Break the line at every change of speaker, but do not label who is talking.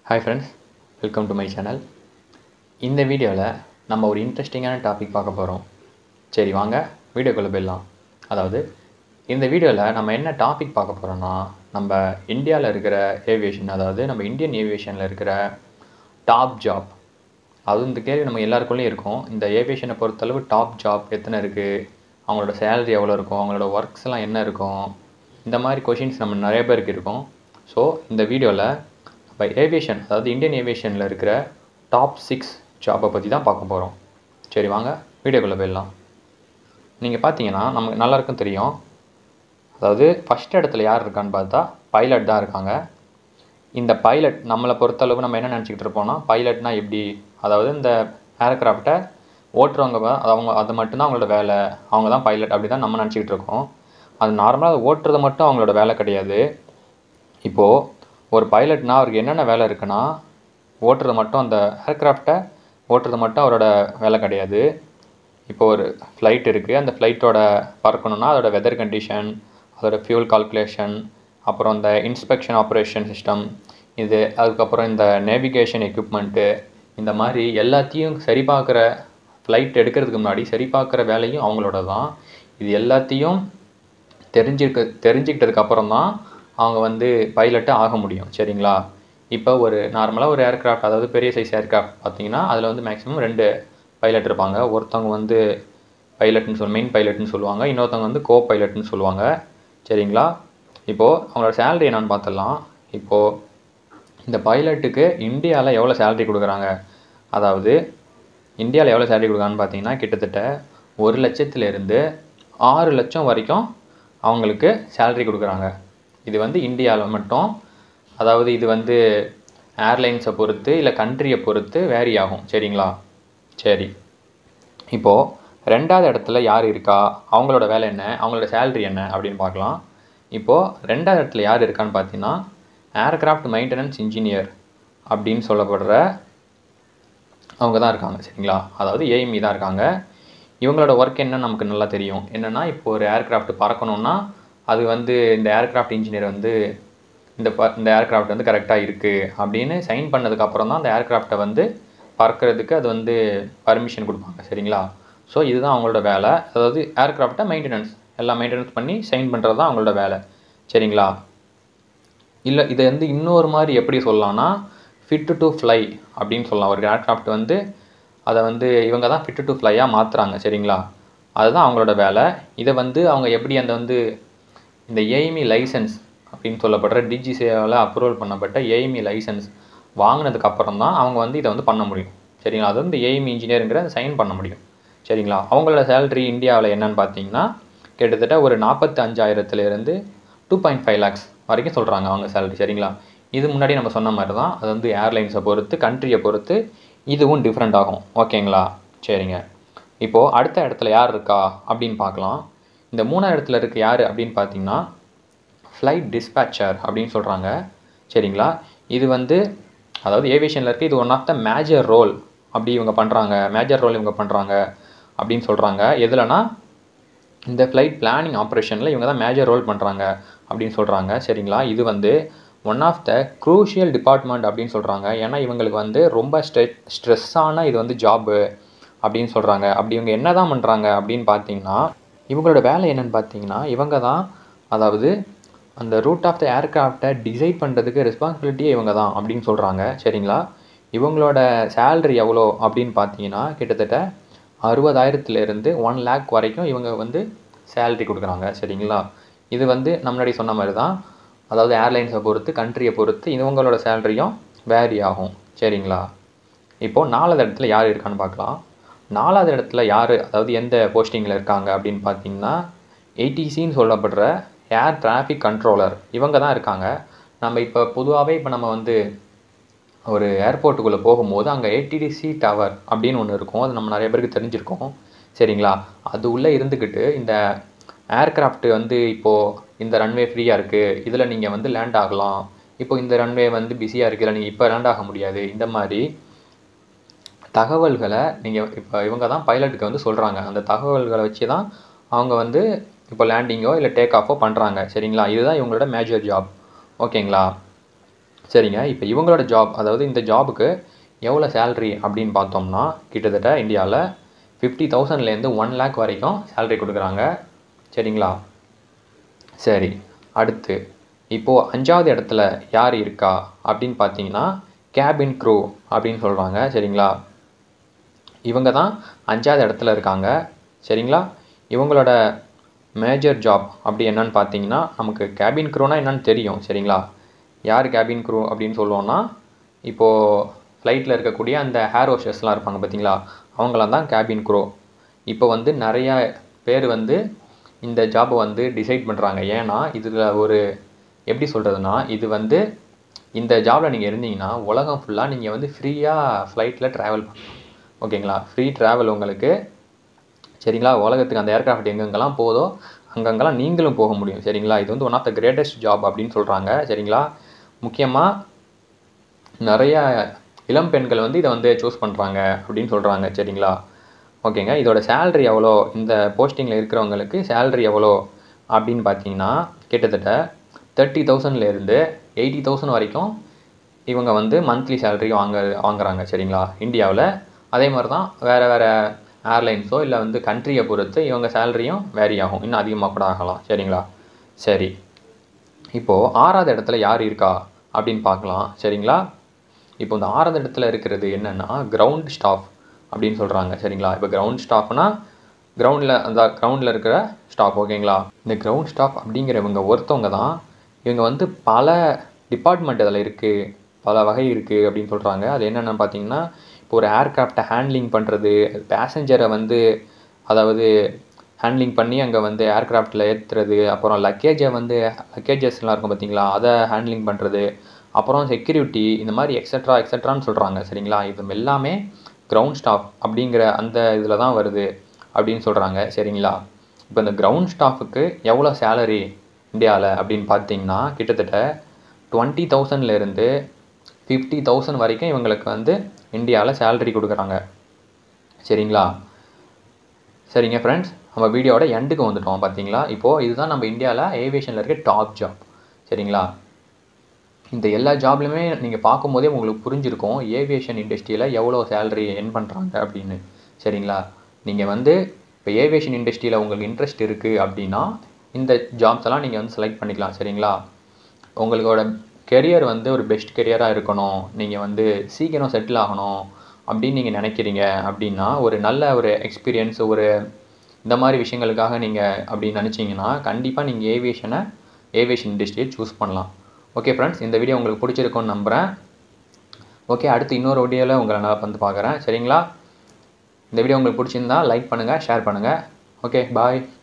hi friends welcome to my channel இந்த வீடியோவில் நம்ம ஒரு இன்ட்ரெஸ்டிங்கான டாபிக் பார்க்க போகிறோம் சரி வாங்க வீடியோக்குள்ளே போயிடலாம் அதாவது இந்த வீடியோவில் நம்ம என்ன டாபிக் பார்க்க போகிறோம்னா நம்ம இந்தியாவில் இருக்கிற ஏவியேஷன் அதாவது நம்ம இந்தியன் ஏவியேஷனில் இருக்கிற டாப் ஜாப் அது இந்த கேள்வி நம்ம எல்லாருக்குள்ளேயும் இருக்கும் இந்த ஏவியேஷனை பொறுத்தளவு டாப் ஜாப் எத்தனை இருக்குது அவங்களோட சேலரி எவ்வளோ இருக்கும் அவங்களோட ஒர்க்ஸ் எல்லாம் என்ன இருக்கும் இந்த மாதிரி கொஷின்ஸ் நம்ம நிறைய பேருக்கு இருக்கும் ஸோ இந்த வீடியோவில் இப்போ ஏவியேஷன் அதாவது இந்தியன் ஏவியேஷனில் இருக்கிற டாப் சிக்ஸ் ஜாப்பை பற்றி தான் பார்க்க போகிறோம் சரி வாங்க வீடியோக்குள்ளே போயிடலாம் நீங்கள் பார்த்தீங்கன்னா நமக்கு எல்லாருக்கும் தெரியும் அதாவது ஃபஸ்ட் இடத்துல யார் இருக்கான்னு பார்த்தா பைலட் தான் இருக்காங்க இந்த பைலட் நம்மளை பொறுத்தளவு நம்ம என்ன நினச்சிக்கிட்டு இருப்போம்னா பைலட்னா எப்படி அதாவது இந்த ஏர்க்ராஃப்டை ஓட்டுறவங்க வ- அவங்க அது மட்டும்தான் அவங்களோட வேலை அவங்க தான் பைலட் அப்படி தான் நம்ம நினச்சிக்கிட்டு இருக்கோம் அது நார்மலாக அது ஓட்டுறது மட்டும் அவங்களோட வேலை கிடையாது இப்போது ஒரு பைலட்னா அவருக்கு என்னென்ன வேலை இருக்குன்னா ஓட்டுறது மட்டும் அந்த ஏர்க்ராஃப்டை ஓட்டுறது மட்டும் அவரோட வேலை கிடையாது இப்போ ஒரு ஃப்ளைட் இருக்குது அந்த ஃப்ளைட்டோட பறக்கணும்னா அதோட வெதர் கண்டிஷன் அதோட ஃபியூல் கால்குலேஷன் அப்புறம் இந்த இன்ஸ்பெக்ஷன் ஆப்ரேஷன் சிஸ்டம் இது அதுக்கப்புறம் இந்த நேவிகேஷன் எக்யூப்மெண்ட்டு இந்த மாதிரி எல்லாத்தையும் சரி பார்க்குற ஃப்ளைட் எடுக்கிறதுக்கு முன்னாடி சரி பார்க்குற வேலையும் அவங்களோட தான் இது எல்லாத்தையும் தெரிஞ்சுக்க தெரிஞ்சுக்கிட்டதுக்கு அப்புறம் தான் அவங்க வந்து பைலட்டு ஆக முடியும் சரிங்களா இப்போ ஒரு நார்மலாக ஒரு ஏர்க்ராஃப்ட் அதாவது பெரிய சைஸ் ஏர்க்ராஃப்ட் பார்த்தீங்கன்னா அதில் வந்து மேக்ஸிமம் ரெண்டு பைலட் இருப்பாங்க ஒருத்தவங்க வந்து பைலட்னு சொல் மெயின் பைலட்னு சொல்லுவாங்க இன்னொருத்தவங்க வந்து கோ பைலட்னு சொல்லுவாங்க சரிங்களா இப்போது அவங்களோட சேலரி என்னன்னு பார்த்துடலாம் இப்போது இந்த பைலட்டுக்கு இந்தியாவில் எவ்வளோ சேலரி கொடுக்குறாங்க அதாவது இந்தியாவில் எவ்வளோ சேலரி கொடுக்குறாங்கன்னு பார்த்தீங்கன்னா கிட்டத்தட்ட ஒரு லட்சத்துலேருந்து ஆறு லட்சம் வரைக்கும் அவங்களுக்கு சேலரி கொடுக்குறாங்க இது வந்து இந்தியாவில் மட்டும் அதாவது இது வந்து ஏர்லைன்ஸை பொறுத்து இல்லை கண்ட்ரியை பொறுத்து வேரி ஆகும் சரிங்களா சரி இப்போது ரெண்டாவது இடத்துல யார் இருக்கா அவங்களோட வேலை என்ன அவங்களோட சேலரி என்ன அப்படின்னு பார்க்கலாம் இப்போது ரெண்டாவது இடத்துல யார் இருக்கான்னு பார்த்தீங்கன்னா ஏர்கிராஃப்ட் மெயின்டெனன்ஸ் இன்ஜினியர் அப்படின்னு சொல்லப்படுற அவங்க தான் இருக்காங்க சரிங்களா அதாவது ஏஎம்இ தான் இருக்காங்க இவங்களோட ஒர்க் என்ன நமக்கு நல்லா தெரியும் என்னென்னா இப்போ ஒரு ஏர்கிராஃப்ட் பறக்கணும்னா அது வந்து இந்த ஏர்கிராஃப்ட் இன்ஜினியர் வந்து இந்த ப இந்த ஏர்கிராஃப்ட் வந்து கரெக்டாக இருக்குது அப்படின்னு சைன் பண்ணதுக்கப்புறம் தான் அந்த ஏர்கிராஃப்டை வந்து பறக்கிறதுக்கு அது வந்து பர்மிஷன் கொடுப்பாங்க சரிங்களா ஸோ இதுதான் அவங்களோட வேலை அதாவது ஏர்கிராஃப்டை மெயின்டெனன்ஸ் எல்லாம் மெயின்டெனன்ஸ் பண்ணி சைன் பண்ணுறது தான் அவங்களோட வேலை சரிங்களா இல்லை இதை வந்து இன்னொரு மாதிரி எப்படி சொல்லலாம்னா ஃபிட் டு ஃப்ளை அப்படின்னு சொல்லலாம் ஒரு ஏர்க்ராஃப்ட் வந்து அதை வந்து இவங்க தான் ஃபிட் டு ஃப்ளையாக மாற்றுறாங்க சரிங்களா அதுதான் அவங்களோட வேலை இதை வந்து அவங்க எப்படி அந்த வந்து இந்த ஏய்மி லைசன்ஸ் அப்படின்னு சொல்லப்படுற டிஜிசிஏவால் அப்ரூவல் பண்ணப்பட்ட ஏய்மி லைசன்ஸ் வாங்கினதுக்கு அப்புறம் தான் அவங்க வந்து இதை வந்து பண்ண முடியும் சரிங்களா அது வந்து ஏய்மி இன்ஜினியருங்கிற சைன் பண்ண முடியும் சரிங்களா அவங்களோட சேலரி இந்தியாவில் என்னன்னு பார்த்தீங்கன்னா கிட்டத்தட்ட ஒரு நாற்பத்தி அஞ்சாயிரத்துலேருந்து டூ பாயிண்ட் ஃபைவ் லேக்ஸ் வரைக்கும் சொல்கிறாங்க அவங்க சேலரி சரிங்களா இது முன்னாடி நம்ம சொன்ன மாதிரி தான் அது வந்து ஏர்லைன்ஸை பொறுத்து கண்ட்ரியை பொறுத்து இதுவும் டிஃப்ரெண்ட் ஆகும் ஓகேங்களா சரிங்க இப்போது அடுத்த இடத்துல யார் இருக்கா அப்படின்னு பார்க்கலாம் இந்த மூணாவது இடத்துல இருக்க யார் அப்படின்னு பார்த்தீங்கன்னா ஃப்ளைட் டிஸ்பேச்சர் அப்படின்னு சொல்கிறாங்க சரிங்களா இது வந்து அதாவது ஏவியேஷனில் இருக்க இது one of the major role அப்படி இவங்க பண்ணுறாங்க மேஜர் ரோல் இவங்க பண்ணுறாங்க அப்படின்னு சொல்கிறாங்க எதுலனா இந்த ஃப்ளைட் பிளானிங் ஆப்ரேஷனில் இவங்க தான் மேஜர் ரோல் பண்ணுறாங்க அப்படின்னு சொல்கிறாங்க சரிங்களா இது வந்து one of the crucial department அப்படின்னு சொல்கிறாங்க ஏன்னா இவங்களுக்கு வந்து ரொம்ப ஸ்ட்ரெ ஸ்ட்ரெஸ்ஸான இது வந்து ஜாபு அப்படின்னு சொல்கிறாங்க அப்படி இவங்க என்ன தான் பண்ணுறாங்க அப்படின்னு பார்த்தீங்கன்னா இவங்களோட வேலை என்னன்னு பார்த்தீங்கன்னா இவங்க தான் அதாவது அந்த ரூட் ஆஃப் த ஏர்க்ராஃப்டை டிசைட் பண்ணுறதுக்கு ரெஸ்பான்சிபிலிட்டியே இவங்க தான் அப்படின்னு சொல்கிறாங்க சரிங்களா இவங்களோட சேல்ரி எவ்வளோ அப்படின்னு பார்த்தீங்கன்னா கிட்டத்தட்ட அறுபதாயிரத்துலேருந்து ஒன் லேக் வரைக்கும் இவங்க வந்து சேலரி கொடுக்குறாங்க சரிங்களா இது வந்து நம்ம முன்னாடி சொன்ன மாதிரி தான் அதாவது ஏர்லைன்ஸை பொறுத்து கண்ட்ரியை பொறுத்து இவங்களோட சேலரியும் வேரி ஆகும் சரிங்களா இப்போது நாலாவது இடத்துல யார் இருக்கான்னு பார்க்கலாம் நாலாவது இடத்துல யார் அதாவது எந்த போஸ்டிங்கில் இருக்காங்க அப்படின்னு பார்த்தீங்கன்னா ஏடிசின்னு சொல்லப்படுற ஏர் டிராஃபிக் கண்ட்ரோலர் இவங்க தான் இருக்காங்க நம்ம இப்போ பொதுவாகவே இப்போ நம்ம வந்து ஒரு ஏர்போர்ட்டுக்குள்ளே போகும்போது அங்கே ஏடிடிசி டவர் அப்படின்னு ஒன்று இருக்கும் அது நம்ம நிறைய பேருக்கு தெரிஞ்சிருக்கோம் சரிங்களா அது உள்ளே இருந்துக்கிட்டு இந்த ஏர்கிராஃப்ட் வந்து இப்போது இந்த ரன்வே ஃப்ரீயாக இருக்குது இதில் நீங்கள் வந்து லேண்ட் ஆகலாம் இப்போ இந்த ரன்வே வந்து பிஸியாக இருக்குது இல்லை நீங்கள் இப்போ லேண்ட் ஆக முடியாது இந்த மாதிரி தகவல்களை நீங்கள் இப்போ இவங்க தான் பைலட்டுக்கு வந்து சொல்கிறாங்க அந்த தகவல்களை வச்சு தான் அவங்க வந்து இப்போ லேண்டிங்கோ இல்லை டேக் ஆஃபோ பண்ணுறாங்க சரிங்களா இதுதான் இவங்களோட மேஜர் ஜாப் ஓகேங்களா சரிங்க இப்போ இவங்களோட ஜாப் அதாவது இந்த ஜாபுக்கு எவ்வளோ சேல்ரி அப்படின்னு பார்த்தோம்னா கிட்டத்தட்ட இந்தியாவில் ஃபிஃப்டி தௌசண்ட்லேருந்து ஒன் லேக் வரைக்கும் சேல்ரி கொடுக்குறாங்க சரிங்களா சரி அடுத்து இப்போது அஞ்சாவது இடத்துல யார் இருக்கா அப்படின்னு பார்த்தீங்கன்னா கேபின் க்ரூ அப்படின்னு சொல்கிறாங்க சரிங்களா இவங்க தான் அஞ்சாவது இடத்துல இருக்காங்க சரிங்களா இவங்களோட மேஜர் ஜாப் அப்படி என்னன்னு பார்த்தீங்கன்னா நமக்கு கேபின் க்ரூனா என்னன்னு தெரியும் சரிங்களா யார் கேபின் க்ரூ அப்படின்னு சொல்லுவோன்னா இப்போது ஃப்ளைட்டில் இருக்கக்கூடிய அந்த ஹேர் வாஷர்ஸ்லாம் இருப்பாங்க பார்த்தீங்களா அவங்களாம் தான் கேபின் க்ரூ இப்போ வந்து நிறைய பேர் வந்து இந்த ஜாபை வந்து டிசைட் பண்ணுறாங்க ஏன்னா இதில் ஒரு எப்படி சொல்கிறதுனா இது வந்து இந்த ஜாபில் நீங்கள் இருந்தீங்கன்னா உலகம் ஃபுல்லாக நீங்கள் வந்து ஃப்ரீயாக ஃப்ளைட்டில் ட்ராவல் பண்ணலாம் ஓகேங்களா ஃப்ரீ ட்ராவல் உங்களுக்கு சரிங்களா உலகத்துக்கு அந்த ஏர்க்ராஃப்ட் எங்கெங்கெல்லாம் போதோ அங்கங்கெல்லாம் நீங்களும் போக முடியும் சரிங்களா இது வந்து one of the greatest job அப்படின்னு சொல்கிறாங்க சரிங்களா முக்கியமாக நிறைய இளம் பெண்கள் வந்து இதை வந்து சூஸ் பண்ணுறாங்க அப்படின்னு சொல்கிறாங்க சரிங்களா ஓகேங்க இதோட சேல்ரி எவ்வளோ இந்த போஸ்டிங்கில் இருக்கிறவங்களுக்கு சேல்ரி எவ்வளோ அப்படின்னு பார்த்தீங்கன்னா கிட்டத்தட்ட தேர்ட்டி தௌசண்ட்லேருந்து எயிட்டி தௌசண்ட் வரைக்கும் இவங்க வந்து மந்த்லி சேலரி வாங்க வாங்குறாங்க சரிங்களா இந்தியாவில் அதே மாதிரி தான் வேறு வேறு ஏர்லைன்ஸோ இல்லை வந்து கண்ட்ரியை பொறுத்து இவங்க சேலரியும் வேரி ஆகும் இன்னும் அதிகமாக கூட ஆகலாம் சரிங்களா சரி இப்போது ஆறாவது இடத்துல யார் இருக்கா அப்படின்னு பார்க்கலாம் சரிங்களா இப்போ இந்த ஆறாவது இடத்துல இருக்கிறது என்னென்னா கிரவுண்ட் ஸ்டாஃப் அப்படின்னு சொல்கிறாங்க சரிங்களா இப்போ கிரவுண்ட் ஸ்டாஃப்னா கிரவுண்டில் அந்த கிரவுண்டில் இருக்கிற ஸ்டாஃப் ஓகேங்களா இந்த கிரவுண்ட் ஸ்டாஃப் அப்படிங்கிறவங்க ஒருத்தவங்க தான் இவங்க வந்து பல டிபார்ட்மெண்ட் அதில் இருக்குது பல வகை இருக்குது அப்படின்னு சொல்கிறாங்க அது என்னென்னு பார்த்தீங்கன்னா இப்போ ஒரு ஏர்க்ராஃப்டை ஹேண்ட்லிங் பண்ணுறது பேசஞ்சரை வந்து அதாவது ஹேண்ட்லிங் பண்ணி அங்கே வந்து ஏர்க்ராஃப்டில் ஏற்றுறது அப்புறம் லக்கேஜை வந்து லக்கேஜஸ்லாம் இருக்கும் பார்த்தீங்களா அதை ஹேண்ட்லிங் பண்ணுறது அப்புறம் செக்யூரிட்டி இந்த மாதிரி எக்ஸட்ரா எக்ஸட்ரான்னு சொல்கிறாங்க சரிங்களா இது எல்லாமே கிரவுண்ட் ஸ்டாஃப் அப்படிங்கிற அந்த இதில் தான் வருது அப்படின்னு சொல்கிறாங்க சரிங்களா இப்போ இந்த கிரவுண்ட் ஸ்டாஃபுக்கு எவ்வளோ சேலரி இந்தியாவில் அப்படின்னு பார்த்தீங்கன்னா கிட்டத்தட்ட டுவெண்ட்டி தௌசண்ட்லேருந்து ஃபிஃப்டி தௌசண்ட் வரைக்கும் இவங்களுக்கு வந்து இந்தியாவில் சேலரி கொடுக்குறாங்க சரிங்களா சரிங்க ஃப்ரெண்ட்ஸ் நம்ம வீடியோவோட எண்டுக்கு வந்துட்டோம் பார்த்தீங்களா இப்போது இதுதான் நம்ம இந்தியாவில் ஏவியேஷனில் இருக்க டாப் ஜாப் சரிங்களா இந்த எல்லா ஜாப்லையுமே நீங்கள் பார்க்கும்போதே உங்களுக்கு புரிஞ்சிருக்கும் ஏவியேஷன் இண்டஸ்ட்ரியில் எவ்வளோ சேலரி என் பண்ணுறாங்க அப்படின்னு சரிங்களா நீங்கள் வந்து இப்போ ஏவியேஷன் இண்டஸ்ட்ரியில் உங்களுக்கு இன்ட்ரெஸ்ட் இருக்குது அப்படின்னா இந்த ஜாப்ஸ் எல்லாம் நீங்கள் வந்து செலக்ட் பண்ணிக்கலாம் சரிங்களா உங்களோட கெரியர் வந்து ஒரு பெஸ்ட் கெரியராக இருக்கணும் நீங்கள் வந்து சீக்கிரம் செட்டில் ஆகணும் அப்படின்னு நீங்கள் நினைக்கிறீங்க அப்படின்னா ஒரு நல்ல ஒரு எக்ஸ்பீரியன்ஸ் ஒரு இந்த மாதிரி விஷயங்களுக்காக நீங்கள் அப்படின்னு நினச்சிங்கன்னா கண்டிப்பாக நீங்கள் ஏவியேஷனை ஏவியேஷன் இண்டஸ்ட்ரியை சூஸ் பண்ணலாம் ஓகே ஃப்ரெண்ட்ஸ் இந்த வீடியோ உங்களுக்கு பிடிச்சிருக்கும்னு நம்புகிறேன் ஓகே அடுத்து இன்னொரு வீடியோவில் உங்களை நான் வந்து பார்க்குறேன் சரிங்களா இந்த வீடியோ உங்களுக்கு பிடிச்சிருந்தா லைக் பண்ணுங்கள் ஷேர் பண்ணுங்கள் ஓகே பாய்